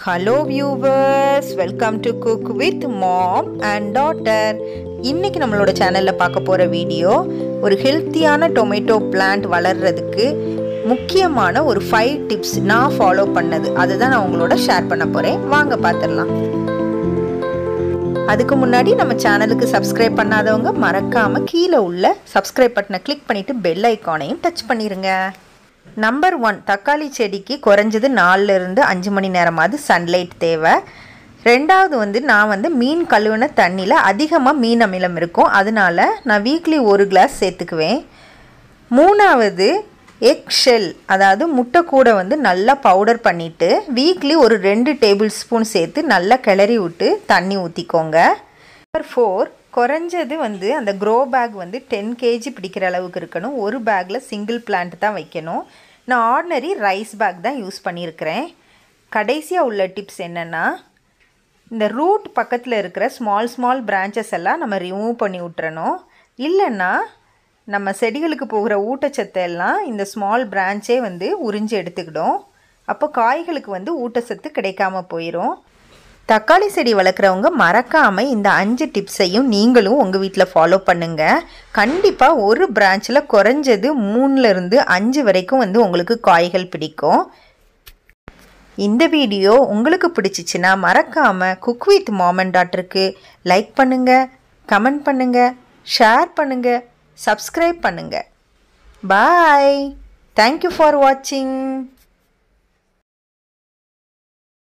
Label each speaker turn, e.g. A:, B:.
A: hello viewers welcome to cook with mom and daughter இன்னைக்கு நம்மளோட சேனலில் பார்க்க போகிற வீடியோ ஒரு ஹெல்த்தியான டொமேட்டோ பிளான்ட் வளர்றதுக்கு முக்கியமான ஒரு ஃபைவ் டிப்ஸ் நான் ஃபாலோ பண்ணது அதுதான் நான் உங்களோட ஷேர் பண்ண போகிறேன் வாங்க பார்த்துடலாம் அதுக்கு முன்னாடி நம்ம சேனலுக்கு சப்ஸ்கிரைப் பண்ணாதவங்க மறக்காமல் கீழே உள்ள சப்ஸ்கிரைப் பட்டனை கிளிக் பண்ணிவிட்டு பெல் ஐக்கானையும் டச் பண்ணிடுங்க நம்பர் ஒன் தக்காளி செடிக்கு குறைஞ்சது நாலுலேருந்து அஞ்சு மணி நேரமாவது சன்லைட் தேவை ரெண்டாவது வந்து நான் வந்து மீன் கழுவின தண்ணியில் அதிகமாக மீன் அமிலம் இருக்கும் அதனால நான் வீக்லி ஒரு கிளாஸ் சேர்த்துக்குவேன் மூணாவது எக் ஷெல் அதாவது முட்டை கூட வந்து நல்லா பவுடர் பண்ணிவிட்டு வீக்லி ஒரு ரெண்டு டேபிள் ஸ்பூன் சேர்த்து நல்லா கிளறி விட்டு தண்ணி ஊற்றிக்கோங்க நம்பர் ஃபோர் குறைஞ்சது வந்து அந்த க்ரோ பேக் வந்து டென் கேஜி பிடிக்கிற அளவுக்கு இருக்கணும் ஒரு பேக்கில் சிங்கிள் பிளான்ட் தான் வைக்கணும் நான் ஆர்டினரி ரைஸ் பேக் தான் யூஸ் பண்ணியிருக்கிறேன் கடைசியாக உள்ள டிப்ஸ் என்னென்னா இந்த ரூட் பக்கத்தில் இருக்கிற ஸ்மால் ஸ்மால் பிரான்ச்சஸ் எல்லாம் நம்ம ரிமூவ் பண்ணி விட்டுறணும் இல்லைன்னா நம்ம செடிகளுக்கு போகிற ஊட்டச்சத்தை எல்லாம் இந்த ஸ்மால் பிரான்ச்சே வந்து உறிஞ்சி எடுத்துக்கிடும் அப்போ காய்களுக்கு வந்து ஊட்டச்சத்து கிடைக்காம போயிடும் தக்காளி செடி வளர்க்குறவங்க மறக்காமல் இந்த அஞ்சு டிப்ஸையும் நீங்களும் உங்கள் வீட்டில் ஃபாலோ பண்ணுங்கள் கண்டிப்பாக ஒரு பிரான்ச்சில் குறைஞ்சது மூணுலேருந்து அஞ்சு வரைக்கும் வந்து உங்களுக்கு காய்கள் பிடிக்கும் இந்த வீடியோ உங்களுக்கு பிடிச்சிச்சின்னா மறக்காமல் குக் வித் மாமன் டாட்டருக்கு லைக் பண்ணுங்கள் கமெண்ட் பண்ணுங்கள் ஷேர் பண்ணுங்கள் சப்ஸ்கிரைப் பண்ணுங்கள் பாய் தேங்க்யூ ஃபார் வாட்சிங்